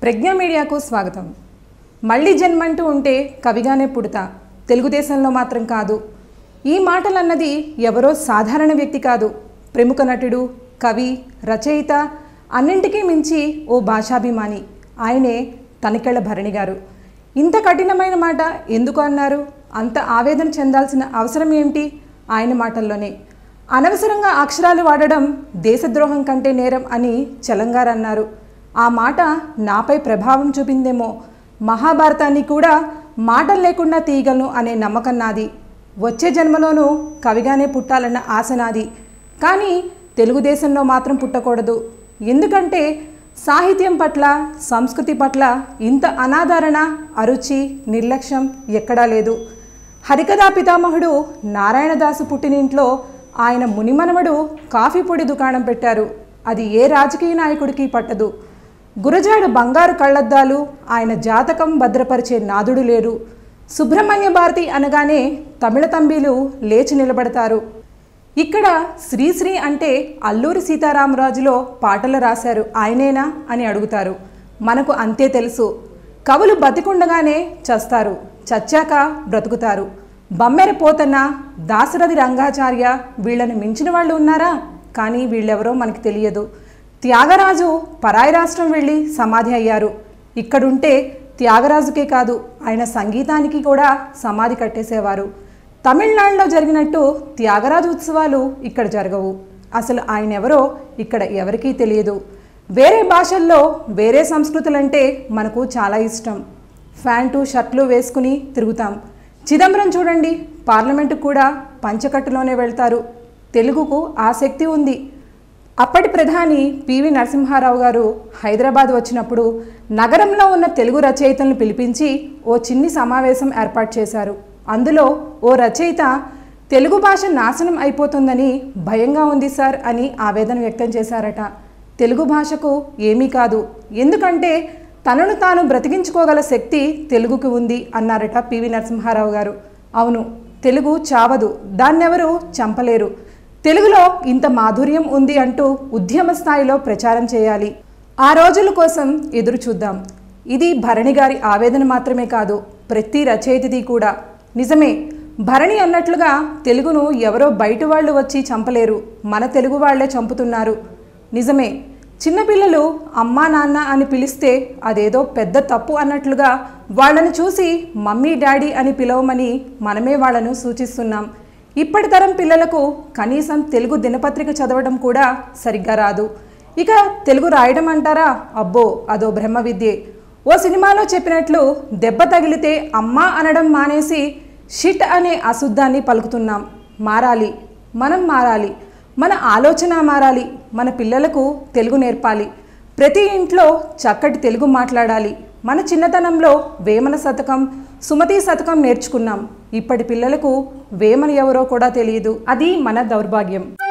ప్రజ్ఞా మీడియాకు స్వాగతం మళ్ళీ జన్మంటూ ఉంటే కవిగానే పుడతా తెలుగుదేశంలో మాత్రం కాదు ఈ మాటలన్నది ఎవరో సాధారణ వ్యక్తి కాదు ప్రముఖ నటుడు కవి రచయిత అన్నింటికీ మించి ఓ భాషాభిమాని ఆయనే తనికెళ్ళ భరణి గారు ఇంత కఠినమైన మాట ఎందుకు అన్నారు అంత ఆవేదన చెందాల్సిన అవసరం ఏమిటి ఆయన మాటల్లోనే అనవసరంగా అక్షరాలు వాడడం దేశద్రోహం కంటే నేరం అని చలంగారు అన్నారు ఆ మాట నాపై ప్రభావం చూపిందేమో మహాభారతాన్ని కూడా మాటలు లేకుండా తీయగలను అనే నమ్మకం నాది వచ్చే జన్మలోనూ కవిగానే పుట్టాలన్న ఆశ నాది కానీ తెలుగుదేశంలో మాత్రం పుట్టకూడదు ఎందుకంటే సాహిత్యం పట్ల సంస్కృతి పట్ల ఇంత అనాదరణ అరుచి నిర్లక్ష్యం ఎక్కడా లేదు హరికథా పితామహుడు నారాయణదాసు పుట్టినింట్లో ఆయన మునిమనవడు కాఫీ పొడి దుకాణం పెట్టారు అది ఏ రాజకీయ నాయకుడికి పట్టదు గురజాడు బంగారు కళ్ళద్దాలు ఆయన జాతకం భద్రపరిచే నాదుడు లేరు సుబ్రహ్మణ్య భారతి అనగానే తమిళ తంబీలు లేచి నిలబడతారు ఇక్కడ శ్రీశ్రీ అంటే అల్లూరి సీతారామరాజులో పాటలు రాశారు ఆయనేనా అని అడుగుతారు మనకు అంతే తెలుసు కవులు బతికుండగానే చస్తారు చచ్చాక బ్రతుకుతారు బమ్మెర పోతన్న దాశరథి రంగాచార్య వీళ్ళని మించిన వాళ్ళు ఉన్నారా కానీ వీళ్ళెవరో మనకు తెలియదు త్యాగరాజు పరాయి రాష్ట్రం వెళ్ళి సమాధి అయ్యారు ఇక్కడుంటే త్యాగరాజుకే కాదు ఆయన సంగీతానికి కూడా సమాధి కట్టేసేవారు తమిళనాడులో జరిగినట్టు త్యాగరాజు ఉత్సవాలు ఇక్కడ జరగవు అసలు ఆయన ఎవరో ఇక్కడ ఎవరికీ తెలియదు వేరే భాషల్లో వేరే సంస్కృతులంటే మనకు చాలా ఇష్టం ఫ్యాంటు షర్ట్లు వేసుకుని తిరుగుతాం చిదంబరం చూడండి పార్లమెంటుకు కూడా పంచకట్టులోనే వెళ్తారు తెలుగుకు ఆసక్తి ఉంది అప్పటి ప్రధాని పివి నరసింహారావు గారు హైదరాబాద్ వచ్చినప్పుడు నగరంలో ఉన్న తెలుగు రచయితలను పిలిపించి ఓ చిన్ని సమావేశం ఏర్పాటు చేశారు అందులో ఓ రచయిత తెలుగు భాష నాశనం అయిపోతుందని భయంగా ఉంది సార్ అని ఆవేదన వ్యక్తం చేశారట తెలుగు భాషకు ఏమీ కాదు ఎందుకంటే తనను తాను బ్రతికించుకోగల శక్తి తెలుగుకి ఉంది అన్నారట పివి నరసింహారావు గారు అవును తెలుగు చావదు దాన్నెవరూ చంపలేరు తెలుగులో ఇంత మాధుర్యం ఉంది అంటూ ఉద్యమ స్థాయిలో ప్రచారం చేయాలి ఆ రోజుల కోసం ఎదురు చూద్దాం ఇది భరణి గారి ఆవేదన మాత్రమే కాదు ప్రతి రచయితది కూడా నిజమే భరణి అన్నట్లుగా తెలుగును ఎవరో బయట వాళ్ళు వచ్చి చంపలేరు మన తెలుగు వాళ్లే చంపుతున్నారు నిజమే చిన్నపిల్లలు అమ్మా నాన్న అని పిలిస్తే అదేదో పెద్ద తప్పు అన్నట్లుగా వాళ్ళని చూసి మమ్మీ డాడీ అని పిలవమని మనమే వాళ్ళను సూచిస్తున్నాం ఇప్పటి తరం పిల్లలకు కనీసం తెలుగు దినపత్రిక చదవడం కూడా సరిగ్గా రాదు ఇక తెలుగు రాయడం అంటారా అబ్బో అదో బ్రహ్మ విద్యే ఓ సినిమాలో చెప్పినట్లు దెబ్బ తగిలితే అమ్మా అనడం మానేసి షిట్ అనే అశుద్ధాన్ని పలుకుతున్నాం మారాలి మనం మారాలి మన ఆలోచన మారాలి మన పిల్లలకు తెలుగు నేర్పాలి ప్రతి ఇంట్లో చక్కటి తెలుగు మాట్లాడాలి మన చిన్నతనంలో వేమన శతకం సుమతి శతకం నేర్చుకున్నాం ఇప్పటి పిల్లలకు వేమన ఎవరో కూడా తెలియదు అది మన దౌర్భాగ్యం